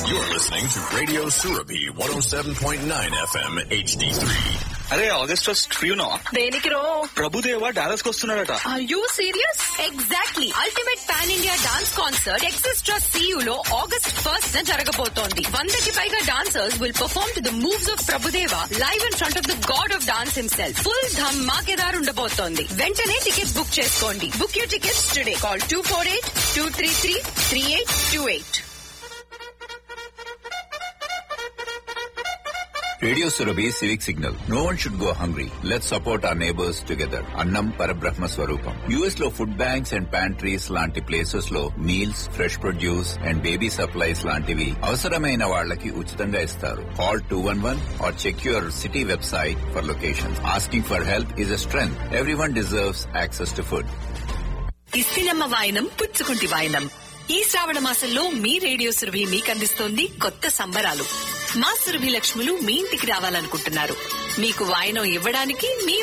You're listening to Radio Surabi 107.9 FM HD3. అరే August first ఫ్రీనా దేనికి రో ప్రభుదేవ డాలస్ కి వస్తున్నాడట are you serious exactly ultimate pan India dance concert ఎక్సెస్ట్రా సియు లో ఆగస్ట్ ఫస్ట్ న జరగబోతోంది వందకి పైగా dancers will perform to the moves of Prabhudeva live in front of the god of dance himself full ధమ్ మాకేదార్ ఉండబోతోంది వెంటనే టికెట్స్ బుక్ చేసుకోండి book you tickets today call two four eight two three three three eight two eight radio Surabhi civic signal no one should go hungry let support our neighbours together అన్నం పరబ్రహ్మ స్వరూపం US లో food banks and pantries లాంటి places లో meals fresh produce and baby supplies లాంటివి అవసరమైన వాళ్ళకి ఉచితంగా ఇస్తారు call two one one or check your city website for location asking for help is a strength everyone deserves access to food ఇస్తిలమ్మ వాయనం పుచ్చుకుంటి వాయనం ఈ శ్రావణ మాసంలో మీ రేడియో సురభి మీకు అందిస్తోంది కొత్త సంబరాలు మా సురభి లక్ష్ములు మీ ఇంటికి రావాలనుకుంటున్నారు మీకు వాయనం ఇవ్వడానికి మీ